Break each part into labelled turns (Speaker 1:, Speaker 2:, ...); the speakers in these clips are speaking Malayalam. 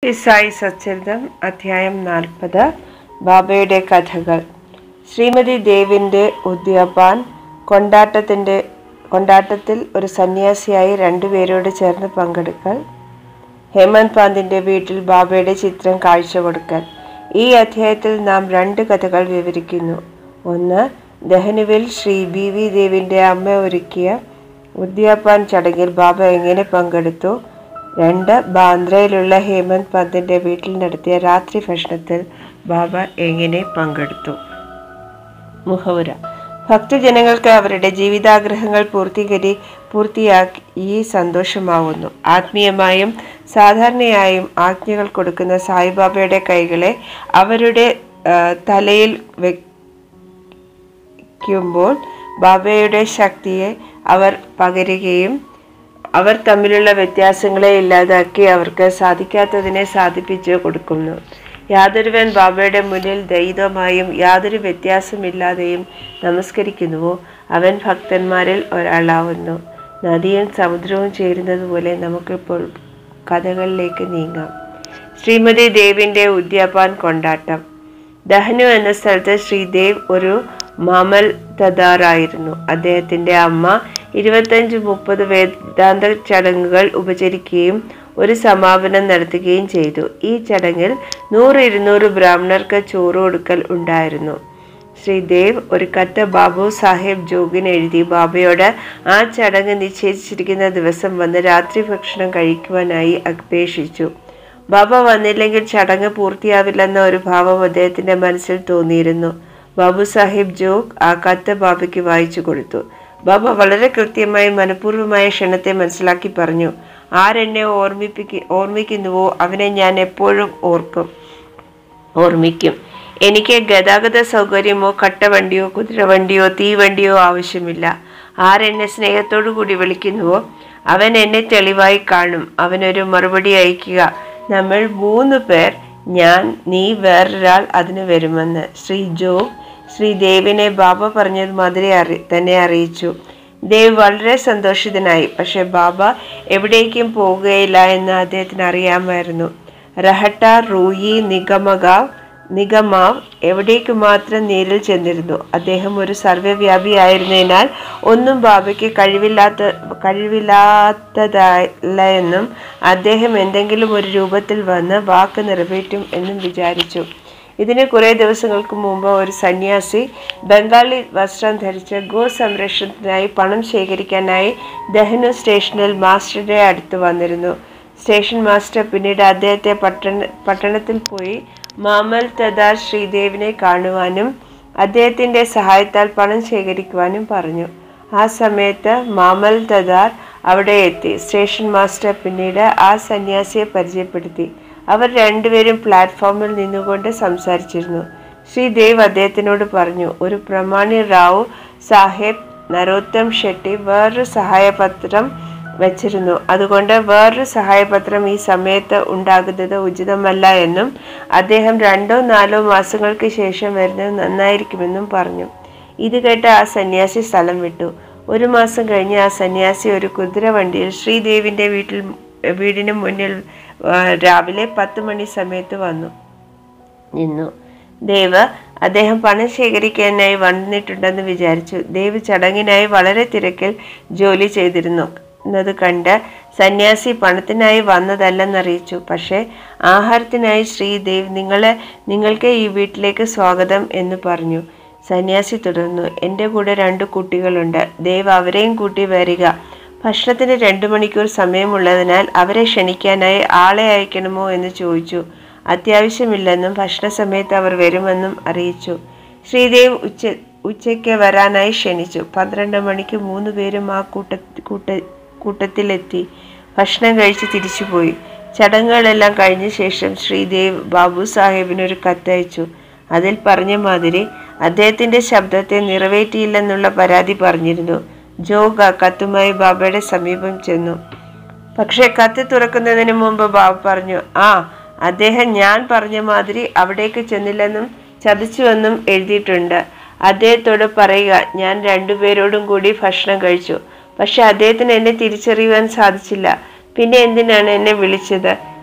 Speaker 1: സായി സച്ചരിതം അധ്യായം നാൽപ്പത് ബാബയുടെ കഥകൾ ശ്രീമതി ദേവിൻ്റെ ഉദ്യാപാൻ കൊണ്ടാട്ടത്തിൻ്റെ കൊണ്ടാട്ടത്തിൽ ഒരു സന്യാസിയായി രണ്ടുപേരോട് ചേർന്ന് പങ്കെടുക്കൽ ഹേമന്ത് പാന്തിൻ്റെ വീട്ടിൽ ബാബയുടെ ചിത്രം കാഴ്ച കൊടുക്കൽ ഈ അധ്യായത്തിൽ നാം രണ്ട് കഥകൾ വിവരിക്കുന്നു ഒന്ന് ദഹനുവിൽ ശ്രീ ബി വി ദേവിൻ്റെ അമ്മ ഒരുക്കിയ ഉദ്യാപാൻ ചടങ്ങിൽ ബാബ എങ്ങനെ പങ്കെടുത്തു രണ്ട് ബാന്ദ്രയിലുള്ള ഹേമന്ത് പന്തിൻ്റെ വീട്ടിൽ നടത്തിയ രാത്രി ഭക്ഷണത്തിൽ ബാബ എങ്ങനെ പങ്കെടുത്തു മുഖവുര ഭക്തജനങ്ങൾക്ക് അവരുടെ ജീവിതാഗ്രഹങ്ങൾ പൂർത്തീകരി പൂർത്തിയാക്കി ഈ സന്തോഷമാവുന്നു ആത്മീയമായും സാധാരണയായും ആജ്ഞകൾ കൊടുക്കുന്ന സായിബാബയുടെ കൈകളെ അവരുടെ ആ, തലയിൽ വയ്ക്കുമ്പോൾ ബാബയുടെ ശക്തിയെ അവർ പകരുകയും അവർ തമ്മിലുള്ള വ്യത്യാസങ്ങളെ ഇല്ലാതാക്കി അവർക്ക് സാധിക്കാത്തതിനെ സാധിപ്പിച്ച് കൊടുക്കുന്നു യാതൊരുവൻ ബാബയുടെ മുന്നിൽ ദൈതമായും യാതൊരു വ്യത്യാസമില്ലാതെയും നമസ്കരിക്കുന്നുവോ അവൻ ഭക്തന്മാരിൽ ഒരാളാവുന്നു നദിയും സമുദ്രവും ചേരുന്നത് പോലെ നമുക്കിപ്പോൾ കഥകളിലേക്ക് നീങ്ങാം ശ്രീമതി ദേവിൻ്റെ ഉദ്യാപാൻ കൊണ്ടാട്ടം ദഹനു എന്ന സ്ഥലത്ത് ശ്രീദേവ് ഒരു മാമൽ തദാറായിരുന്നു അദ്ദേഹത്തിന്റെ അമ്മ ഇരുപത്തഞ്ച് മുപ്പത് വേദാന്ത ചടങ്ങുകൾ ഉപചരിക്കുകയും ഒരു സമാപനം നടത്തുകയും ചെയ്തു ഈ ചടങ്ങിൽ നൂറ് ഇരുന്നൂറ് ബ്രാഹ്മണർക്ക് ചോറ് കൊടുക്കൽ ഉണ്ടായിരുന്നു ശ്രീദേവ് ഒരു കത്ത് ബാബു സാഹേബ് ജോഗിന് എഴുതി ബാബയോട് ആ ചടങ്ങ് നിശ്ചയിച്ചിരിക്കുന്ന ദിവസം വന്ന് രാത്രി ഭക്ഷണം കഴിക്കുവാനായി അപേക്ഷിച്ചു ബാബ വന്നില്ലെങ്കിൽ ചടങ്ങ് പൂർത്തിയാവില്ലെന്ന ഒരു ഭാവം അദ്ദേഹത്തിന്റെ മനസ്സിൽ തോന്നിയിരുന്നു ബാബു സാഹിബ് ജോഗ് ആ കത്ത് ബാബയ്ക്ക് വായിച്ചു കൊടുത്തു ബാബ വളരെ കൃത്യമായി മനഃപൂർവ്വമായ ക്ഷണത്തെ മനസ്സിലാക്കി പറഞ്ഞു ആരെന്നെ ഓർമ്മിപ്പിക്ക ഓർമ്മിക്കുന്നുവോ അവനെ ഞാൻ എപ്പോഴും ഓർക്കും ഓർമ്മിക്കും എനിക്ക് ഗതാഗത സൗകര്യമോ കട്ടവണ്ടിയോ കുതിരവണ്ടിയോ തീവണ്ടിയോ ആവശ്യമില്ല ആരെന്നെ സ്നേഹത്തോടു കൂടി വിളിക്കുന്നുവോ അവൻ എന്നെ തെളിവായി കാണും അവനൊരു മറുപടി അയക്കുക നമ്മൾ മൂന്ന് പേർ ഞാൻ നീ വേറൊരാൾ അതിന് വരുമെന്ന് ശ്രീ ജോ ശ്രീ ദേവിനെ ബാബ പറഞ്ഞത് മാതിരി അറി തന്നെ അറിയിച്ചു ദേവ് വളരെ സന്തോഷിതനായി പക്ഷെ ബാബ എവിടേക്കും പോകുകയില്ല എന്ന് അദ്ദേഹത്തിന് അറിയാമായിരുന്നു റഹട്ട റൂയി നിഗമഗാവ് നിഗമാവ് എവിടേക്ക് മാത്രം നേരിൽ ചെന്നിരുന്നു അദ്ദേഹം ഒരു സർവ്വവ്യാപിയായിരുന്നതിനാൽ ഒന്നും ബാബയ്ക്ക് കഴിവില്ലാത്ത കഴിവില്ലാത്തതല്ല എന്നും അദ്ദേഹം എന്തെങ്കിലും ഒരു രൂപത്തിൽ വന്ന് വാക്ക് നിറവേറ്റും എന്നും വിചാരിച്ചു ഇതിന് കുറേ ദിവസങ്ങൾക്ക് മുമ്പ് ഒരു സന്യാസി ബംഗാളി വസ്ത്രം ധരിച്ച് ഗോ സംരക്ഷണത്തിനായി പണം ശേഖരിക്കാനായി ദഹനു സ്റ്റേഷനിൽ മാസ്റ്ററുടെ അടുത്ത് വന്നിരുന്നു സ്റ്റേഷൻ മാസ്റ്റർ പിന്നീട് അദ്ദേഹത്തെ പട്ടണ പട്ടണത്തിൽ പോയി മാമൽ തദാർ ശ്രീദേവിനെ കാണുവാനും അദ്ദേഹത്തിന്റെ സഹായത്താൽ പണം ശേഖരിക്കുവാനും പറഞ്ഞു ആ സമയത്ത് മാമൽ തദാർ അവിടെ എത്തി സ്റ്റേഷൻ മാസ്റ്റർ പിന്നീട് ആ സന്യാസിയെ പരിചയപ്പെടുത്തി അവർ രണ്ടുപേരും പ്ലാറ്റ്ഫോമിൽ നിന്നുകൊണ്ട് സംസാരിച്ചിരുന്നു ശ്രീദേവ് അദ്ദേഹത്തിനോട് പറഞ്ഞു ഒരു പ്രമാണി റാവു സാഹേബ് നരോത്തം ഷെട്ടി വേറൊരു സഹായപത്രം വച്ചിരുന്നു അതുകൊണ്ട് വേറൊരു സഹായപത്രം ഈ സമയത്ത് ഉണ്ടാകുന്നത് ഉചിതമല്ല എന്നും അദ്ദേഹം രണ്ടോ നാലോ മാസങ്ങൾക്ക് ശേഷം വരുന്നത് നന്നായിരിക്കുമെന്നും പറഞ്ഞു ഇത് കേട്ട് ആ സന്യാസി സ്ഥലം വിട്ടു ഒരു മാസം കഴിഞ്ഞ് ആ സന്യാസി ഒരു കുതിര വണ്ടിയിൽ ശ്രീദേവിൻ്റെ വീട്ടിൽ വീടിന് മുന്നിൽ ആ, രാവിലെ പത്ത് മണി സമയത്ത് വന്നു നിന്നു ദേവ് അദ്ദേഹം പണം ശേഖരിക്കാനായി വന്നിട്ടുണ്ടെന്ന് വിചാരിച്ചു ദേവ് ചടങ്ങിനായി വളരെ തിരക്കിൽ ജോലി ചെയ്തിരുന്നു എന്നത് കണ്ട് സന്യാസി പണത്തിനായി വന്നതല്ലെന്നറിയിച്ചു പക്ഷേ ആഹാരത്തിനായി ശ്രീദേവ് നിങ്ങളെ നിങ്ങൾക്ക് ഈ വീട്ടിലേക്ക് സ്വാഗതം എന്ന് പറഞ്ഞു സന്യാസി തുടർന്നു എൻ്റെ കൂടെ രണ്ട് കുട്ടികളുണ്ട് ദേവ് അവരെയും കൂട്ടി വരിക ഭക്ഷണത്തിന് രണ്ടു മണിക്കൂർ സമയമുള്ളതിനാൽ അവരെ ക്ഷണിക്കാനായി ആളെ അയക്കണമോ എന്ന് ചോദിച്ചു അത്യാവശ്യമില്ലെന്നും ഭക്ഷണ സമയത്ത് അവർ വരുമെന്നും അറിയിച്ചു ശ്രീദേവ് ഉച്ച ഉച്ചയ്ക്ക് വരാനായി ക്ഷണിച്ചു പന്ത്രണ്ട് മണിക്ക് മൂന്ന് പേരും ആ കൂട്ട കൂട്ട കൂട്ടത്തിലെത്തി ഭക്ഷണം കഴിച്ച് തിരിച്ചുപോയി ചടങ്ങുകളെല്ലാം കഴിഞ്ഞ ശേഷം ശ്രീദേവ് ബാബു സാഹേബിന് ഒരു കത്തയച്ചു അതിൽ പറഞ്ഞ മാതിരി അദ്ദേഹത്തിന്റെ ശബ്ദത്തെ നിറവേറ്റിയില്ലെന്നുള്ള പരാതി പറഞ്ഞിരുന്നു ജോഗ കത്തുമായി ബാബയുടെ സമീപം ചെന്നു പക്ഷെ കത്ത് തുറക്കുന്നതിന് മുമ്പ് ബാബ പറഞ്ഞു ആ അദ്ദേഹം ഞാൻ പറഞ്ഞ മാതിരി അവിടേക്ക് ചെന്നില്ലെന്നും ചതിച്ചുവെന്നും എഴുതിയിട്ടുണ്ട് അദ്ദേഹത്തോട് പറയുക ഞാൻ രണ്ടുപേരോടും കൂടി ഭക്ഷണം കഴിച്ചു പക്ഷെ അദ്ദേഹത്തിന് എന്നെ തിരിച്ചറിയുവാൻ സാധിച്ചില്ല പിന്നെ എന്തിനാണ് എന്നെ വിളിച്ചത്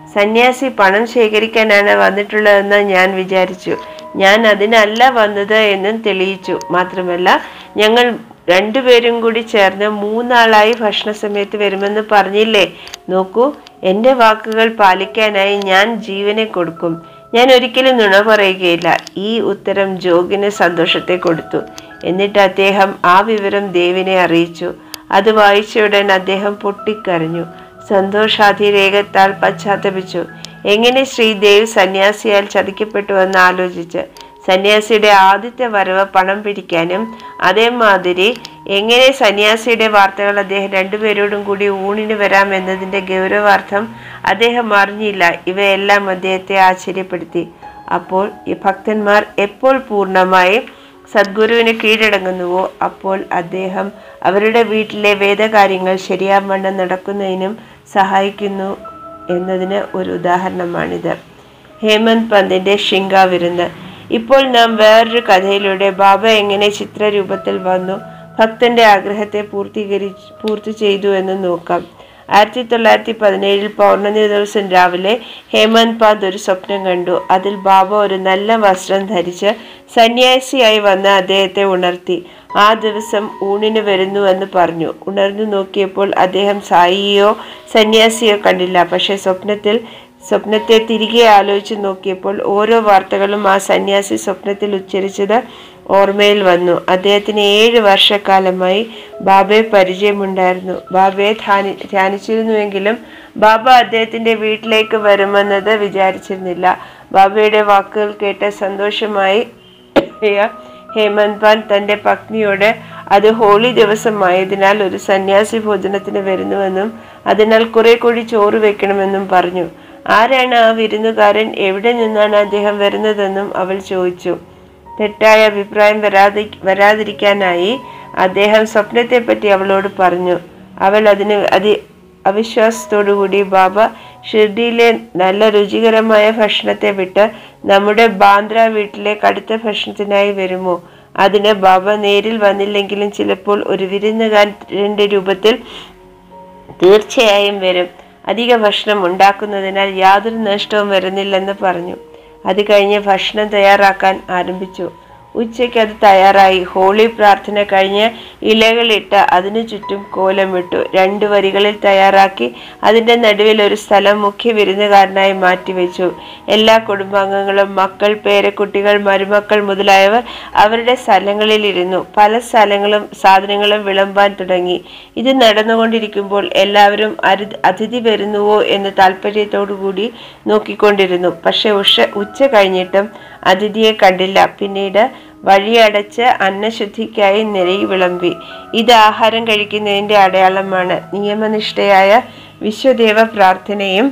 Speaker 1: സന്യാസി പണം ശേഖരിക്കാനാണ് വന്നിട്ടുള്ളതെന്ന് ഞാൻ വിചാരിച്ചു ഞാൻ അതിനല്ല വന്നത് എന്നും തെളിയിച്ചു മാത്രമല്ല ഞങ്ങൾ രണ്ടുപേരും കൂടി ചേർന്ന് മൂന്നാളായി ഭക്ഷണ സമയത്ത് വരുമെന്ന് പറഞ്ഞില്ലേ നോക്കൂ എൻ്റെ വാക്കുകൾ പാലിക്കാനായി ഞാൻ ജീവനെ കൊടുക്കും ഞാൻ ഒരിക്കലും നുണ പറയുകയില്ല ഈ ഉത്തരം ജോഗിന് സന്തോഷത്തെ കൊടുത്തു എന്നിട്ട് അദ്ദേഹം ആ വിവരം ദേവിനെ അറിയിച്ചു അത് വായിച്ചയുടൻ അദ്ദേഹം പൊട്ടിക്കരഞ്ഞു സന്തോഷാതിരേകത്താൽ പശ്ചാത്തപിച്ചു എങ്ങനെ ശ്രീദേവ് സന്യാസിയാൽ ചതിക്കപ്പെട്ടുവെന്ന് ആലോചിച്ച് സന്യാസിയുടെ ആദ്യത്തെ വരവ് പണം പിടിക്കാനും അതേമാതിരി എങ്ങനെ സന്യാസിയുടെ വാർത്തകൾ അദ്ദേഹം രണ്ടുപേരോടും കൂടി ഊണിന് വരാം എന്നതിൻ്റെ ഗൗരവാർത്ഥം അദ്ദേഹം അറിഞ്ഞില്ല ഇവയെല്ലാം അദ്ദേഹത്തെ ആശ്ചര്യപ്പെടുത്തി അപ്പോൾ ഈ ഭക്തന്മാർ എപ്പോൾ പൂർണ്ണമായും സദ്ഗുരുവിന് കീഴടങ്ങുന്നുവോ അപ്പോൾ അദ്ദേഹം അവരുടെ വീട്ടിലെ വേദകാര്യങ്ങൾ ശരിയാവണ്ണം നടക്കുന്നതിനും സഹായിക്കുന്നു എന്നതിന് ഒരു ഉദാഹരണമാണിത് ഹേമന്ത് പന്തിന്റെ ഷിങ്ക വിരുന്ന് ഇപ്പോൾ നാം വേറൊരു കഥയിലൂടെ ബാബ എങ്ങനെ ചിത്രരൂപത്തിൽ വന്നു ഭക്തന്റെ ആഗ്രഹത്തെ പൂർത്തീകരി പൂർത്തി ചെയ്തു എന്ന് നോക്കാം ആയിരത്തി തൊള്ളായിരത്തി പതിനേഴിൽ പൗർണമി ദിവസം രാവിലെ ഹേമന്ത് പാദ് ഒരു സ്വപ്നം കണ്ടു അതിൽ ബാബ ഒരു നല്ല വസ്ത്രം ധരിച്ച് സന്യാസിയായി വന്ന് അദ്ദേഹത്തെ ഉണർത്തി ആ ദിവസം ഊണിന് വരുന്നുവെന്ന് പറഞ്ഞു ഉണർന്നു നോക്കിയപ്പോൾ അദ്ദേഹം സായിയോ സന്യാസിയോ കണ്ടില്ല പക്ഷേ സ്വപ്നത്തിൽ സ്വപ്നത്തെ തിരികെ ആലോചിച്ച് നോക്കിയപ്പോൾ ഓരോ വാർത്തകളും ആ സന്യാസി സ്വപ്നത്തിൽ ഉച്ചരിച്ചത് ഓർമ്മയിൽ വന്നു അദ്ദേഹത്തിന് ഏഴ് വർഷക്കാലമായി ബാബയെ പരിചയമുണ്ടായിരുന്നു ബാബയെ ധ്യാനി ധ്യാനിച്ചിരുന്നുവെങ്കിലും ബാബ അദ്ദേഹത്തിന്റെ വീട്ടിലേക്ക് വരുമെന്നത് വിചാരിച്ചിരുന്നില്ല ബാബയുടെ വാക്കുകൾ കേട്ട് സന്തോഷമായി ഹേമന്ത് പാൻ തന്റെ പത്നിയോട് അത് ഹോളി ദിവസമായതിനാൽ ഒരു സന്യാസി ഭോജനത്തിന് വരുന്നുവെന്നും അതിനാൽ കുറെ കൂടി ചോറ് വെക്കണമെന്നും പറഞ്ഞു ആരാണ് ആ വിരുന്നുകാരൻ എവിടെ നിന്നാണ് അദ്ദേഹം വരുന്നതെന്നും അവൾ ചോദിച്ചു തെറ്റായ അഭിപ്രായം വരാതി വരാതിരിക്കാനായി അദ്ദേഹം സ്വപ്നത്തെപ്പറ്റി അവളോട് പറഞ്ഞു അവൾ അതിന് അതി അവിശ്വാസത്തോടുകൂടി ബാബ ഷിർഡിയിലെ നല്ല രുചികരമായ ഭക്ഷണത്തെ വിട്ട് നമ്മുടെ ബാന്ദ്ര വീട്ടിലെ കടുത്ത ഭക്ഷണത്തിനായി വരുമോ അതിന് ബാബ നേരിൽ വന്നില്ലെങ്കിലും ചിലപ്പോൾ ഒരു വിരുന്നുകാരൻ്റെ രൂപത്തിൽ തീർച്ചയായും വരും അധിക ഭക്ഷണം ഉണ്ടാക്കുന്നതിനാൽ യാതൊരു നഷ്ടവും വരുന്നില്ലെന്ന് പറഞ്ഞു അത് കഴിഞ്ഞ് ഭക്ഷണം തയ്യാറാക്കാൻ ആരംഭിച്ചു ഉച്ചയ്ക്ക് അത് തയ്യാറായി ഹോളി പ്രാർത്ഥന കഴിഞ്ഞ് ഇലകളിട്ട് അതിനു ചുറ്റും കോലമിട്ടു രണ്ട് വരികളിൽ തയ്യാറാക്കി അതിൻ്റെ നടുവിൽ ഒരു സ്ഥലം മുഖ്യ വിരുന്നുകാരനായി മാറ്റിവെച്ചു എല്ലാ കുടുംബാംഗങ്ങളും മക്കൾ പേരക്കുട്ടികൾ മരുമക്കൾ മുതലായവർ അവരുടെ സ്ഥലങ്ങളിൽ ഇരുന്നു പല സ്ഥലങ്ങളും സാധനങ്ങളും വിളമ്പാൻ തുടങ്ങി ഇത് നടന്നുകൊണ്ടിരിക്കുമ്പോൾ എല്ലാവരും അരു അതിഥി വരുന്നുവോ എന്ന് താല്പര്യത്തോടു കൂടി നോക്കിക്കൊണ്ടിരുന്നു പക്ഷെ ഉഷ ഉച്ച കഴിഞ്ഞിട്ടും അതിഥിയെ കണ്ടില്ല പിന്നീട് വഴിയടച്ച് അന്നശുദ്ധിക്കായി നിരയി വിളമ്പി ഇത് ആഹാരം കഴിക്കുന്നതിൻ്റെ അടയാളമാണ് നിയമനിഷ്ഠയായ വിശ്വദേവ പ്രാർത്ഥനയും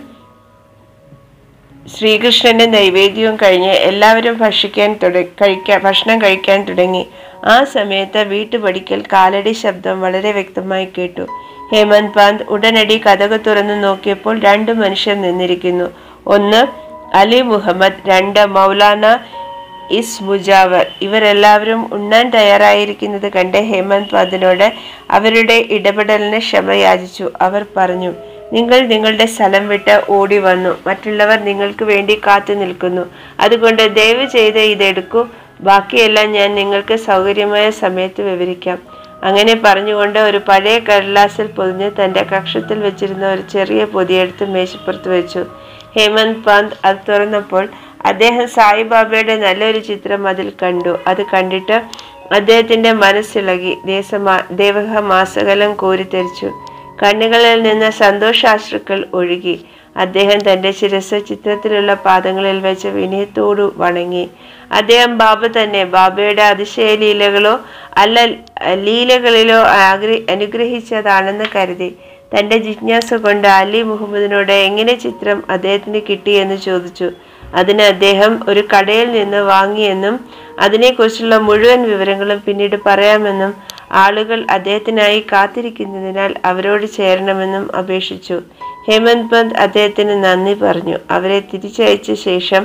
Speaker 1: ശ്രീകൃഷ്ണന്റെ നൈവേദ്യവും കഴിഞ്ഞ് എല്ലാവരും ഭക്ഷിക്കാൻ തുടങ്ങി കഴിക്കാൻ ഭക്ഷണം കഴിക്കാൻ തുടങ്ങി ആ സമയത്ത് വീട്ടുപടിക്കൽ കാലടി ശബ്ദം വളരെ വ്യക്തമായി കേട്ടു ഹേമന്ത് പാന്ത് ഉടനടി കഥക് തുറന്നു നോക്കിയപ്പോൾ രണ്ട് മനുഷ്യർ നിന്നിരിക്കുന്നു ഒന്ന് അലി മുഹമ്മദ് രണ്ട് മൗലാന ഇസ് മുജാവർ ഇവരെല്ലാവരും ഉണ്ണാൻ തയ്യാറായിരിക്കുന്നത് കണ്ട് ഹേമന്ത് പാന്തിനോട് അവരുടെ ഇടപെടലിന് ക്ഷമ യാചിച്ചു അവർ പറഞ്ഞു നിങ്ങൾ നിങ്ങളുടെ സ്ഥലം വിട്ട് ഓടി വന്നു മറ്റുള്ളവർ നിങ്ങൾക്ക് വേണ്ടി കാത്തു നിൽക്കുന്നു അതുകൊണ്ട് ദയവ് ചെയ്ത് ഇതെടുക്കൂ ബാക്കിയെല്ലാം ഞാൻ നിങ്ങൾക്ക് സൗകര്യമായ സമയത്ത് വിവരിക്കാം അങ്ങനെ പറഞ്ഞുകൊണ്ട് ഒരു പഴയ കടലാസിൽ പൊതിഞ്ഞ് തന്റെ കക്ഷത്തിൽ വെച്ചിരുന്ന ഒരു ചെറിയ പൊതിയെടുത്ത് മേശപ്പുറത്ത് വെച്ചു ഹേമന്ത് പാന്ത് അത് തുറന്നപ്പോൾ അദ്ദേഹം സായിബാബയുടെ നല്ലൊരു ചിത്രം അതിൽ കണ്ടു അത് കണ്ടിട്ട് അദ്ദേഹത്തിന്റെ മനസ്സിളകി ദേശമാ ദേവഹമാസകലം കോരിത്തെരിച്ചു കണ്ണുകളിൽ നിന്ന് സന്തോഷാശ്രുക്കൾ ഒഴുകി അദ്ദേഹം തന്റെ ശിരസ് ചിത്രത്തിലുള്ള പാദങ്ങളിൽ വെച്ച് വിനയത്തോടു വണങ്ങി അദ്ദേഹം ബാബ തന്നെ ബാബയുടെ അതിശയ ലീലകളോ അല്ല ലീലകളിലോ ആഗ്ര അനുഗ്രഹിച്ചതാണെന്ന് കരുതി തന്റെ ജിജ്ഞാസ കൊണ്ട് അലി മുഹമ്മദിനോട് എങ്ങനെ ചിത്രം അദ്ദേഹത്തിന് കിട്ടിയെന്ന് ചോദിച്ചു അതിന് അദ്ദേഹം ഒരു കടയിൽ നിന്ന് വാങ്ങിയെന്നും അതിനെക്കുറിച്ചുള്ള മുഴുവൻ വിവരങ്ങളും പിന്നീട് പറയാമെന്നും ആളുകൾ അദ്ദേഹത്തിനായി കാത്തിരിക്കുന്നതിനാൽ അവരോട് ചേരണമെന്നും അപേക്ഷിച്ചു ഹേമന്ത് പന്ത് അദ്ദേഹത്തിന് നന്ദി പറഞ്ഞു അവരെ തിരിച്ചയച്ച ശേഷം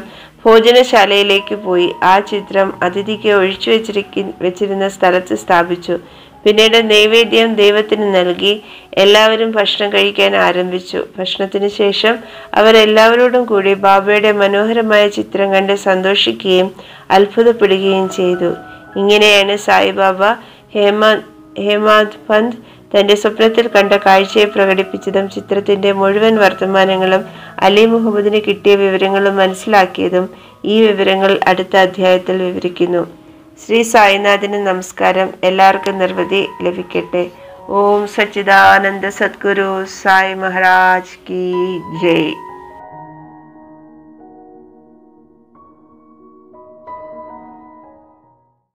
Speaker 1: ഭോജനശാലയിലേക്ക് പോയി ആ ചിത്രം അതിഥിക്ക് ഒഴിച്ചു വെച്ചിരിക്ക വെച്ചിരുന്ന സ്ഥലത്ത് സ്ഥാപിച്ചു പിന്നീട് നൈവേദ്യം ദൈവത്തിന് നൽകി എല്ലാവരും ഭക്ഷണം കഴിക്കാൻ ആരംഭിച്ചു ഭക്ഷണത്തിന് ശേഷം അവരെല്ലാവരോടും കൂടി ബാബയുടെ മനോഹരമായ ചിത്രം കണ്ട് സന്തോഷിക്കുകയും അത്ഭുതപ്പെടുകയും ചെയ്തു ഇങ്ങനെയാണ് സായിബാബ ഹേമ ഹേമാദ് പന്ത് തന്റെ സ്വപ്നത്തിൽ കണ്ട കാഴ്ചയെ പ്രകടിപ്പിച്ചതും ചിത്രത്തിന്റെ മുഴുവൻ വർത്തമാനങ്ങളും അലി മുഹമ്മദിന് കിട്ടിയ വിവരങ്ങളും മനസ്സിലാക്കിയതും ഈ വിവരങ്ങൾ അടുത്ത അധ്യായത്തിൽ വിവരിക്കുന്നു ശ്രീ സായിനാഥിന് നമസ്കാരം എല്ലാവർക്കും നിർവൃതി ലഭിക്കട്ടെ ഓം സച്ചിദാനന്ദ സദ്ഗുരു സായി മഹാരാജ് കി ജയ്